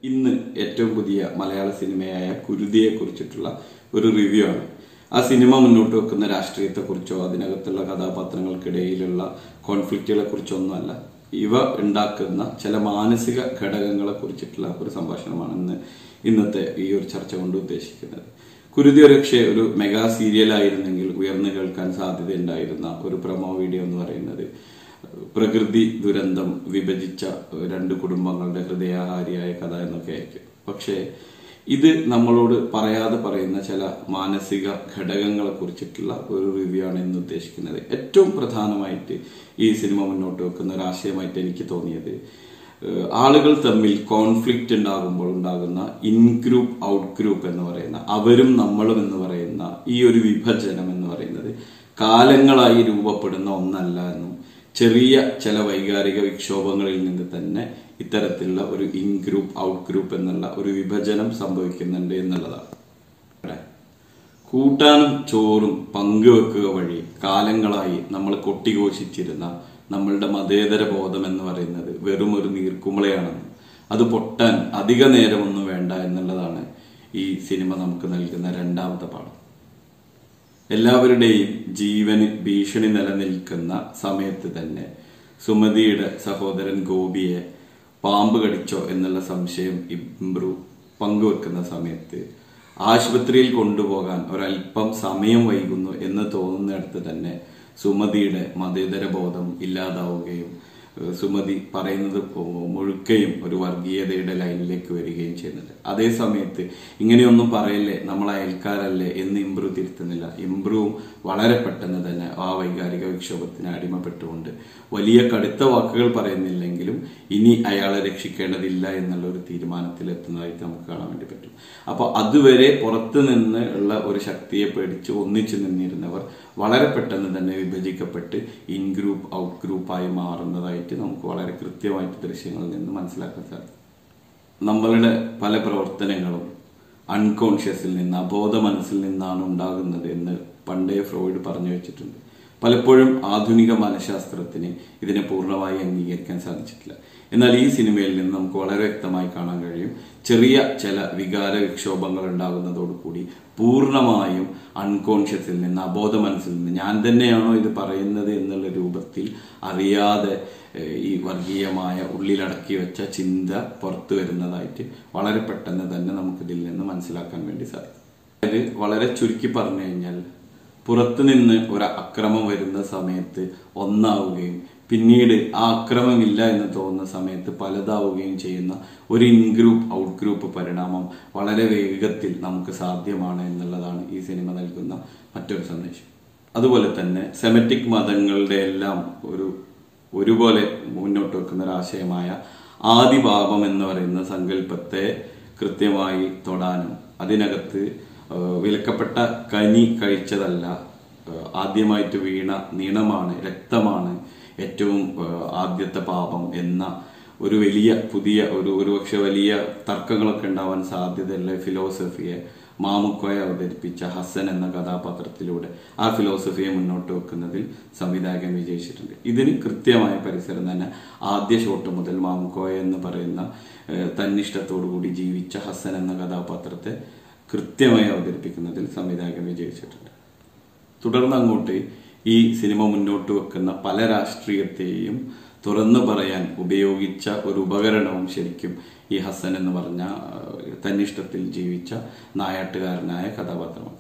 ഇന്ന് ഏറ്റവും പുതിയ മലയാള സിനിമയായ കുരുതിയെ കുറിച്ചിട്ടുള്ള ഒരു റിവ്യൂ ആണ് ആ സിനിമ മുന്നോട്ട് വെക്കുന്ന രാഷ്ട്രീയത്തെ കുറിച്ചോ അതിനകത്തുള്ള കഥാപാത്രങ്ങൾക്കിടയിലുള്ള കോൺഫ്ലിക്റ്റുകളെ കുറിച്ചോ ഒന്നുമല്ല ഇവ ഉണ്ടാക്കുന്ന ചില മാനസിക ഘടകങ്ങളെ കുറിച്ചിട്ടുള്ള ഒരു സംഭാഷണമാണ് ഇന്ന് ഇന്നത്തെ ഈ ഒരു ചർച്ച കൊണ്ട് ഉദ്ദേശിക്കുന്നത് കുരുതി ഒരുപക്ഷെ ഒരു മെഗാ സീരിയൽ ആയിരുന്നെങ്കിൽ ഉയർന്നു കേൾക്കാൻ സാധ്യതയുണ്ടായിരുന്ന ഒരു പ്രൊമോ വീഡിയോ എന്ന് പറയുന്നത് പ്രകൃതി ദുരന്തം വിഭജിച്ച രണ്ട് കുടുംബങ്ങളുടെ ഹൃദയഹാരിയായ കഥ എന്നൊക്കെ ആയിരിക്കും പക്ഷേ ഇത് നമ്മളോട് പറയാതെ പറയുന്ന ചില മാനസിക ഘടകങ്ങളെ കുറിച്ചിട്ടുള്ള ഒരു റിവ്യൂ ആണ് ഇന്ന് ഉദ്ദേശിക്കുന്നത് ഏറ്റവും പ്രധാനമായിട്ട് ഈ സിനിമ മുന്നോട്ട് വെക്കുന്ന ഒരു ആശയമായിട്ട് എനിക്ക് തോന്നിയത് ഏഹ് ആളുകൾ തമ്മിൽ കോൺഫ്ലിക്റ്റ് ഉണ്ടാകുമ്പോൾ ഉണ്ടാകുന്ന ഇൻ ഗ്രൂപ്പ് ഔട്ട് ഗ്രൂപ്പ് എന്ന് പറയുന്ന അവരും നമ്മളും എന്ന് പറയുന്ന ഈ ഒരു വിഭജനം എന്ന് പറയുന്നത് കാലങ്ങളായി രൂപപ്പെടുന്ന ഒന്നല്ല എന്നും ചെറിയ ചില വൈകാരിക വിക്ഷോഭങ്ങളിൽ നിന്ന് തന്നെ ഇത്തരത്തിലുള്ള ഒരു ഇൻ ഗ്രൂപ്പ് ഔട്ട് ഗ്രൂപ്പ് എന്നുള്ള ഒരു വിഭജനം സംഭവിക്കുന്നുണ്ട് എന്നുള്ളതാണ് ഇവിടെ കൂട്ടാനും ചോറും പങ്കുവെക്കുക വഴി കാലങ്ങളായി നമ്മൾ കൊട്ടിഘോഷിച്ചിരുന്ന നമ്മളുടെ മതേതര ബോധം എന്ന് പറയുന്നത് വെറും ഒരു നീർക്കുമളയാണെന്ന് അത് പൊട്ടാൻ അധിക നേരമൊന്നും വേണ്ട എന്നുള്ളതാണ് ഈ സിനിമ നമുക്ക് നൽകുന്ന രണ്ടാമത്തെ പാഠം എല്ലാവരുടെയും ജീവന് ഭീഷണി നിലനിൽക്കുന്ന സമയത്ത് തന്നെ സുമതിയുടെ സഹോദരൻ ഗോപിയെ പാമ്പ് കടിച്ചോ എന്നുള്ള സംശയം ഇംബ്രു പങ്കുവെക്കുന്ന സമയത്ത് ആശുപത്രിയിൽ കൊണ്ടുപോകാൻ ഒരല്പം സമയം വൈകുന്നു എന്ന് തോന്നുന്നിടത്ത് തന്നെ സുമതിയുടെ മതേതര ബോധം ഇല്ലാതാവുകയും ഏഹ് സുമതി പറയുന്നത് പോ- മുഴുക്കയും ഒരു വർഗീയതയുടെ ലൈനിലേക്ക് വരികയും ചെയ്യുന്നുണ്ട് അതേ സമയത്ത് ഇങ്ങനെയൊന്നും പറയല്ലേ നമ്മൾ അയൽക്കാരല്ലേ എന്ന് ഇംബ്രു തിരുത്തുന്നില്ല ഇംബ്രുവും വളരെ പെട്ടെന്ന് തന്നെ ആ വൈകാരിക വിക്ഷോഭത്തിന് അടിമപ്പെട്ടുകൊണ്ട് വലിയ കടുത്ത വാക്കുകൾ പറയുന്നില്ലെങ്കിലും ഇനി അയാളെ രക്ഷിക്കേണ്ടതില്ല എന്നുള്ള ഒരു തീരുമാനത്തിൽ എത്തുന്നതായിട്ട് നമുക്ക് കാണാൻ വേണ്ടി പറ്റും അപ്പോൾ അതുവരെ പുറത്തു നിന്ന് ഉള്ള ഒരു ശക്തിയെ പേടിച്ച് ഒന്നിച്ചു നിന്നിരുന്നവർ വളരെ പെട്ടെന്ന് തന്നെ വിഭജിക്കപ്പെട്ട് ഇൻ ഗ്രൂപ്പ് ഔട്ട് ഗ്രൂപ്പായി മാറുന്നതായിട്ട് നമുക്ക് വളരെ കൃത്യമായിട്ട് ദൃശ്യങ്ങളിൽ നിന്ന് മനസ്സിലാക്കാൻ സാധിക്കും നമ്മളുടെ പല പ്രവർത്തനങ്ങളും അൺകോൺഷ്യസിൽ നിന്ന് അബോധ മനസ്സിൽ നിന്നാണ് ഉണ്ടാകുന്നത് എന്ന് പണ്ടേ ഫ്രോയിഡ് പറഞ്ഞു വെച്ചിട്ടുണ്ട് പലപ്പോഴും ആധുനിക മനഃശാസ്ത്രത്തിന് ഇതിനെ പൂർണ്ണമായി അംഗീകരിക്കാൻ സാധിച്ചിട്ടില്ല എന്നാൽ ഈ സിനിമയിൽ നിന്ന് നമുക്ക് വളരെ വ്യക്തമായി കാണാൻ കഴിയും ചെറിയ ചില വികാര വിക്ഷോഭങ്ങൾ ഉണ്ടാകുന്നതോടുകൂടി പൂർണ്ണമായും അൺകോൺഷ്യസിൽ നിന്ന് അബോധ മനസ്സിൽ നിന്ന് ഞാൻ തന്നെയാണോ ഇത് പറയുന്നത് എന്നുള്ള രൂപത്തിൽ അറിയാതെ ഏഹ്, ഈ വർഗീയമായ ഉള്ളിലടക്കി വെച്ച ചിന്ത പുറത്തു വരുന്നതായിട്ട് വളരെ പെട്ടെന്ന് തന്നെ നമുക്കിതിൽ നിന്ന് മനസ്സിലാക്കാൻ വേണ്ടി സാധിക്കും അതായത് വളരെ ചുരുക്കി പറഞ്ഞു കഴിഞ്ഞാൽ പുറത്തുനിന്ന് ഒരു അക്രമം വരുന്ന സമയത്ത് ഒന്നാവുകയും പിന്നീട് ആ അക്രമമില്ല എന്ന് തോന്നുന്ന സമയത്ത് പലതാവുകയും ചെയ്യുന്ന ഒരു ഇൻ ഗ്രൂപ്പ് ഔട്ട് ഗ്രൂപ്പ് പരിണാമം വളരെ വേഗത്തിൽ നമുക്ക് സാധ്യമാണ് എന്നുള്ളതാണ് ഈ സിനിമ നൽകുന്ന മറ്റൊരു സന്ദേശം അതുപോലെ തന്നെ സെമറ്റിക് മതങ്ങളുടെ എല്ലാം ഒരു ഒരുപോലെ മുന്നോട്ട് വെക്കുന്ന ഒരു ആശയമായ ആദിപാപം എന്ന് പറയുന്ന സങ്കല്പത്തെ കൃത്യമായി തൊടാനും അതിനകത്ത് ആ, വിലക്കപ്പെട്ട കനി കഴിച്ചതല്ല ആ, ആദ്യമായിട്ട് വീണ നീണമാണ് രക്തമാണ് ഏറ്റവും ആ, ആദ്യത്തെ പാപം എന്ന ഒരു വലിയ പുതിയ ഒരു ഒരുപക്ഷെ വലിയ തർക്കങ്ങളൊക്കെ ഉണ്ടാവാൻ സാധ്യതയുള്ള ഫിലോസഫിയെ മാമുക്കോയെ അവതരിപ്പിച്ച ഹസൻ എന്ന കഥാപാത്രത്തിലൂടെ ആ ഫിലോസഫിയെ മുന്നോട്ട് വെക്കുന്നതിൽ സംവിധായകൻ വിജയിച്ചിട്ടുണ്ട് ഇതിന് കൃത്യമായ പരിസരം തന്നെ ആദ്യ ഷോട്ട് മുതൽ മാമുക്കോയ എന്ന് പറയുന്ന ഏഹ്, തന്നിഷ്ടത്തോടു കൂടി ജീവിച്ച ഹസൻ എന്ന കഥാപാത്രത്തെ കൃത്യമായി അവതരിപ്പിക്കുന്നതിൽ സംവിധായകൻ വിജയിച്ചിട്ടുണ്ട് തുടർന്ന് അങ്ങോട്ട് ഈ സിനിമ മുന്നോട്ട് വെക്കുന്ന പല രാഷ്ട്രീയത്തെയും തുറന്നു പറയാൻ ഉപയോഗിച്ച ഒരു ഉപകരണവും ശരിക്കും ഈ ഹസൻ എന്ന് പറഞ്ഞ ആ, തന്നിഷ്ടത്തിൽ ജീവിച്ച നായാട്ടുകാരനായ കഥാപാത്രമാണ്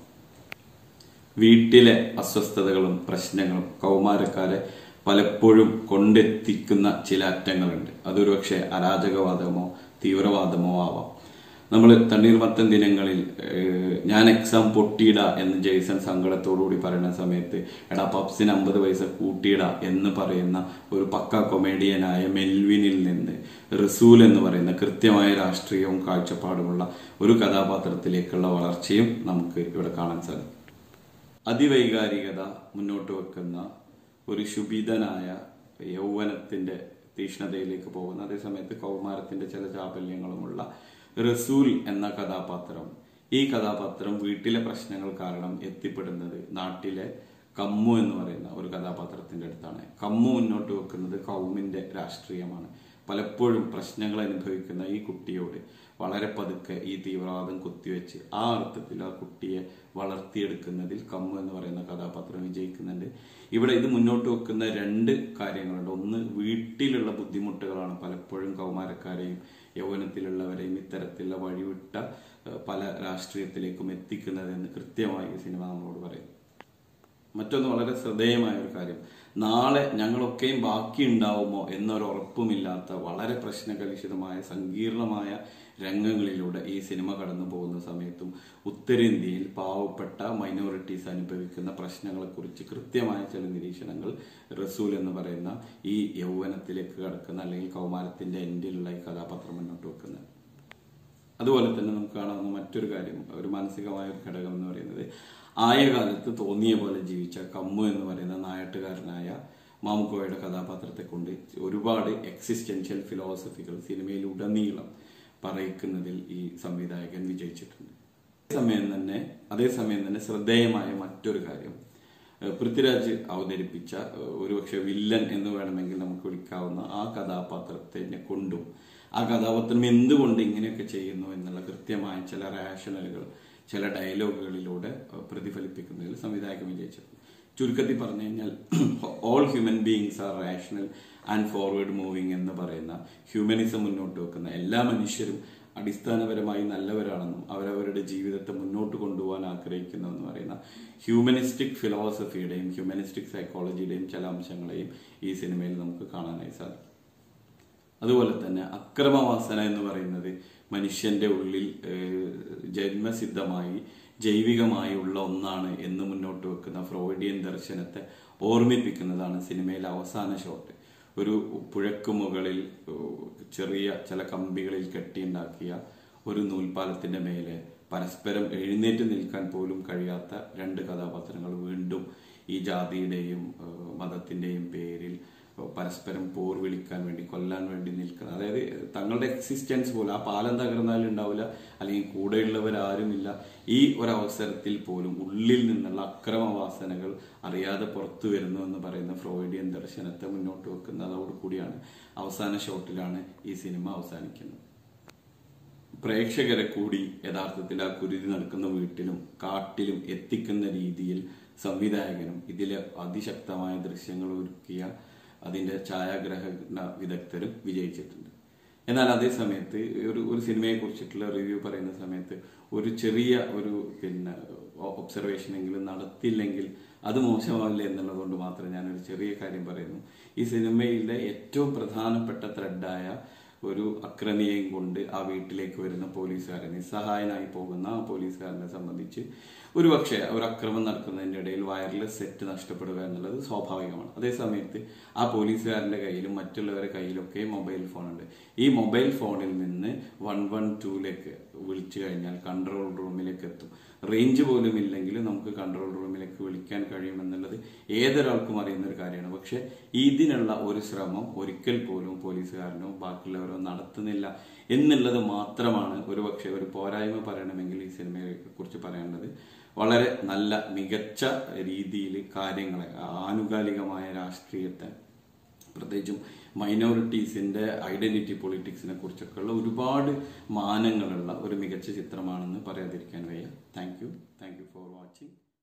വീട്ടിലെ അസ്വസ്ഥതകളും പ്രശ്നങ്ങളും കൗമാരക്കാരെ പലപ്പോഴും കൊണ്ടെത്തിക്കുന്ന ചില അറ്റങ്ങളുണ്ട് അതൊരു പക്ഷേ അരാജകവാദമോ തീവ്രവാദമോ ആവാം നമ്മൾ തണ്ണീർമത്തൻ ദിനങ്ങളിൽ ഏഹ്, ഞാൻ എക്സാം പൊട്ടിയിട എന്ന് ജെയ്സൺ സങ്കടത്തോടുകൂടി പറയുന്ന സമയത്ത് എടാ പപ്സിന് അമ്പത് പൈസ കൂട്ടിയിട എന്ന് പറയുന്ന ഒരു പക്ക കൊമേഡിയനായ മെൽവിനിൽ നിന്ന് റസൂൽ എന്ന് പറയുന്ന കൃത്യമായ രാഷ്ട്രീയവും കാഴ്ചപ്പാടുമുള്ള ഒരു കഥാപാത്രത്തിലേക്കുള്ള വളർച്ചയും നമുക്ക് ഇവിടെ കാണാൻ സാധിക്കും അതിവൈകാരികത മുന്നോട്ട് വെക്കുന്ന ഒരു ശുഭിതനായ യൗവനത്തിന്റെ തീഷ്ണതയിലേക്ക് പോകുന്ന അതേസമയത്ത് കൗമാരത്തിന്റെ ചില ചാപല്യങ്ങളുമുള്ള റസൂൽ എന്ന കഥാപാത്രം ഈ കഥാപാത്രം വീട്ടിലെ പ്രശ്നങ്ങൾ കാരണം എത്തിപ്പെടുന്നത് നാട്ടിലെ കമ്മു എന്ന് പറയുന്ന ഒരു കഥാപാത്രത്തിന്റെ അടുത്താണ് കമ്മു മുന്നോട്ട് വെക്കുന്നത് കൗമിന്റെ രാഷ്ട്രീയമാണ് പലപ്പോഴും പ്രശ്നങ്ങൾ അനുഭവിക്കുന്ന ഈ കുട്ടിയോട് വളരെ പതുക്കെ ഈ തീവ്രവാദം കുത്തിവെച്ച് ആ അർത്ഥത്തിൽ ആ കുട്ടിയെ വളർത്തിയെടുക്കുന്നതിൽ കമ്മു എന്ന് പറയുന്ന കഥാപാത്രം വിജയിക്കുന്നുണ്ട് ഇവിടെ ഇത് മുന്നോട്ട് വെക്കുന്ന രണ്ട് കാര്യങ്ങളുണ്ട് ഒന്ന് വീട്ടിലുള്ള ബുദ്ധിമുട്ടുകളാണ് പലപ്പോഴും കൗമാരക്കാരെയും യൗവനത്തിലുള്ളവരെയും ഇത്തരത്തിലുള്ള വഴിവിട്ട ഏഹ്, പല രാഷ്ട്രീയത്തിലേക്കും എത്തിക്കുന്നതെന്ന് കൃത്യമായി ഈ സിനിമ നമ്മളോട് പറയും മറ്റൊന്ന് വളരെ ശ്രദ്ധേയമായ ഒരു കാര്യം നാളെ ഞങ്ങളൊക്കെയും ബാക്കി ഉണ്ടാവുമോ എന്നൊരു ഉറപ്പുമില്ലാത്ത വളരെ പ്രശ്നകലുഷിതമായ സങ്കീർണമായ രംഗങ്ങളിലൂടെ ഈ സിനിമ കടന്നു പോകുന്ന സമയത്തും ഉത്തരേന്ത്യയിൽ പാവപ്പെട്ട മൈനോറിറ്റീസ് അനുഭവിക്കുന്ന പ്രശ്നങ്ങളെക്കുറിച്ച് കൃത്യമായ ചില നിരീക്ഷണങ്ങൾ റസൂൽ എന്ന് പറയുന്ന ഈ യൗവനത്തിലേക്ക് കടക്കുന്ന അല്ലെങ്കിൽ കൗമാരത്തിന്റെ എൻഡിലുള്ള ഈ കഥാപാത്രം മുന്നോട്ട് വെക്കുന്നത് അതുപോലെ തന്നെ നമുക്ക് കാണാവുന്ന മറ്റൊരു കാര്യം ഒരു മാനസികമായ ഒരു ഘടകം എന്ന് പറയുന്നത് ആയ കാലത്ത് തോന്നിയ പോലെ ജീവിച്ച കമ്മു എന്ന് പറയുന്ന നായട്ടുകാരനായ മാമുക്കോയുടെ കഥാപാത്രത്തെ കൊണ്ട് ഒരുപാട് എക്സിസ്റ്റൻഷ്യൽ ഫിലോസഫികൾ സിനിമയിലുടനീളം പറയിക്കുന്നതിൽ ഈ സംവിധായകൻ വിജയിച്ചിട്ടുണ്ട് അതേസമയം തന്നെ അതേസമയം തന്നെ ശ്രദ്ധേയമായ മറ്റൊരു കാര്യം ഏഹ് പൃഥ്വിരാജ് അവതരിപ്പിച്ച ഏഹ് ഒരുപക്ഷെ വില്ലൻ എന്ന് വേണമെങ്കിൽ നമുക്ക് വിളിക്കാവുന്ന ആ കഥാപാത്രത്തിനെ കൊണ്ടും ആ കഥാപാത്രം എന്തുകൊണ്ട് ഇങ്ങനെയൊക്കെ ചെയ്യുന്നു എന്നുള്ള കൃത്യമായ ചില റാഷണലുകൾ ചില ഡയലോഗുകളിലൂടെ ഏഹ് പ്രതിഫലിപ്പിക്കുന്നതിൽ സംവിധായകൻ വിജയിച്ചിട്ടുണ്ട് ചുരുക്കത്തിൽ പറഞ്ഞു കഴിഞ്ഞാൽ all human beings are rational and forward moving എന്ന് പറയുന്ന ഹ്യൂമനിസം മുന്നോട്ട് വെക്കുന്ന എല്ലാ മനുഷ്യരും അടിസ്ഥാനപരമായി നല്ലവരാണെന്നും അവരവരുടെ ജീവിതത്തെ മുന്നോട്ട് കൊണ്ടുപോകാൻ ആഗ്രഹിക്കുന്നു എന്ന് പറയുന്ന ഹ്യൂമനിസ്റ്റിക് ഫിലോസഫിയുടെയും ഹ്യൂമനിസ്റ്റിക് സൈക്കോളജിയുടെയും ചില അംശങ്ങളെയും ഈ സിനിമയിൽ നമുക്ക് കാണാനായി സാധിക്കും അതുപോലെ തന്നെ അക്രമവാസന എന്ന് പറയുന്നത് മനുഷ്യന്റെ ഉള്ളിൽ ഏഹ്, ജന്മസിദ്ധമായി ജൈവികമായി ഉള്ള ഒന്നാണ് എന്ന് മുന്നോട്ട് വെക്കുന്ന ഫ്രോയിഡിയൻ ദർശനത്തെ ഓർമ്മിപ്പിക്കുന്നതാണ് സിനിമയിലെ അവസാന ഷോട്ട് ഒരു പുഴക്ക് മുകളിൽ ഏഹ്, ചെറിയ ചില കമ്പികളിൽ കെട്ടിയുണ്ടാക്കിയ ഒരു നൂൽപാലത്തിന്റെ മേലെ പരസ്പരം എഴുന്നേറ്റ് നിൽക്കാൻ പോലും കഴിയാത്ത രണ്ട് കഥാപാത്രങ്ങൾ വീണ്ടും ഈ ജാതിയുടെയും ഏഹ്, മതത്തിന്റെയും പേരിൽ പരസ്പരം പോർ വിളിക്കാൻ വേണ്ടി കൊല്ലാൻ വേണ്ടി നിൽക്കുന്നത് അതായത് തങ്ങളുടെ എക്സിസ്റ്റൻസ് പോലും ആ പാലം തകർന്നാലും ഉണ്ടാവില്ല അല്ലെങ്കിൽ കൂടെയുള്ളവർ ആരുമില്ല ഈ ഒരവസരത്തിൽ പോലും ഉള്ളിൽ നിന്നുള്ള അക്രമവാസനകൾ അറിയാതെ പുറത്തു വരുന്നു എന്ന് പറയുന്ന ഫ്രോയിഡിയൻ ദർശനത്തെ മുന്നോട്ട് വെക്കുന്നതോടുകൂടിയാണ് അവസാന ഷോട്ടിലാണ് ഈ സിനിമ അവസാനിക്കുന്നത് പ്രേക്ഷകരെ കൂടി യഥാർത്ഥത്തിൽ ആ കുരുതി നടക്കുന്ന വീട്ടിലും കാട്ടിലും എത്തിക്കുന്ന രീതിയിൽ സംവിധായകനും ഇതിലെ അതിശക്തമായ ദൃശ്യങ്ങൾ ഒരുക്കിയ അതിന്റെ ഛായാഗ്രഹണ വിദഗ്ധരും വിജയിച്ചിട്ടുണ്ട് എന്നാൽ അതേ സമയത്ത് ഒരു ഒരു സിനിമയെ കുറിച്ചിട്ടുള്ള റിവ്യൂ പറയുന്ന സമയത്ത് ഒരു ചെറിയ ഒരു പിന്നെ ഒബ്സർവേഷൻ എങ്കിലും നടത്തിയില്ലെങ്കിൽ അത് മോശമാവില്ല എന്നുള്ളത് മാത്രം ഞാനൊരു ചെറിയ കാര്യം പറയുന്നു ഈ സിനിമയിലെ ഏറ്റവും പ്രധാനപ്പെട്ട ത്രെഡായ ഒരു അക്രമിയെയും കൊണ്ട് ആ വീട്ടിലേക്ക് വരുന്ന പോലീസുകാരൻ നിസ്സഹായനായി പോകുന്ന ആ പോലീസുകാരനെ സംബന്ധിച്ച് ഒരുപക്ഷെ ഒരു അക്രമം നടക്കുന്നതിന്റെ ഇടയിൽ വയർലെസ് സെറ്റ് നഷ്ടപ്പെടുക എന്നുള്ളത് സ്വാഭാവികമാണ് അതേ സമയത്ത് ആ പോലീസുകാരന്റെ കയ്യിലും മറ്റുള്ളവരുടെ കയ്യിലൊക്കെ മൊബൈൽ ഫോണുണ്ട് ഈ മൊബൈൽ ഫോണിൽ നിന്ന് വൺ വൺ ടൂലേക്ക് വിളിച്ചു കഴിഞ്ഞാൽ കൺട്രോൾ റൂമിലേക്ക് എത്തും റേഞ്ച് പോലും ഇല്ലെങ്കിൽ നമുക്ക് കൺട്രോൾ റൂമിലേക്ക് വിളിക്കാൻ കഴിയുമെന്നുള്ളത് ഏതൊരാൾക്കും അറിയുന്ന ഒരു കാര്യമാണ് പക്ഷെ ഇതിനുള്ള ഒരു ശ്രമം ഒരിക്കൽ പോലും പോലീസുകാരനോ ബാക്കിയുള്ളവരോ നടത്തുന്നില്ല എന്നുള്ളത് മാത്രമാണ് ഒരുപക്ഷെ ഒരു പോരായ്മ പറയണമെങ്കിൽ ഈ സിനിമയെ കുറിച്ച് പറയേണ്ടത് വളരെ നല്ല മികച്ച രീതിയിൽ കാര്യങ്ങളെ ആനുകാലികമായ രാഷ്ട്രീയത്തെ പ്രത്യേകിച്ചും മൈനോറിറ്റീസിന്റെ ഐഡന്റിറ്റി പൊളിറ്റിക്സിനെ കുറിച്ചൊക്കെയുള്ള ഒരുപാട് മാനങ്ങളുള്ള ഒരു മികച്ച ചിത്രമാണെന്ന് പറയാതിരിക്കാൻ വയ്യ thank you thank you for watching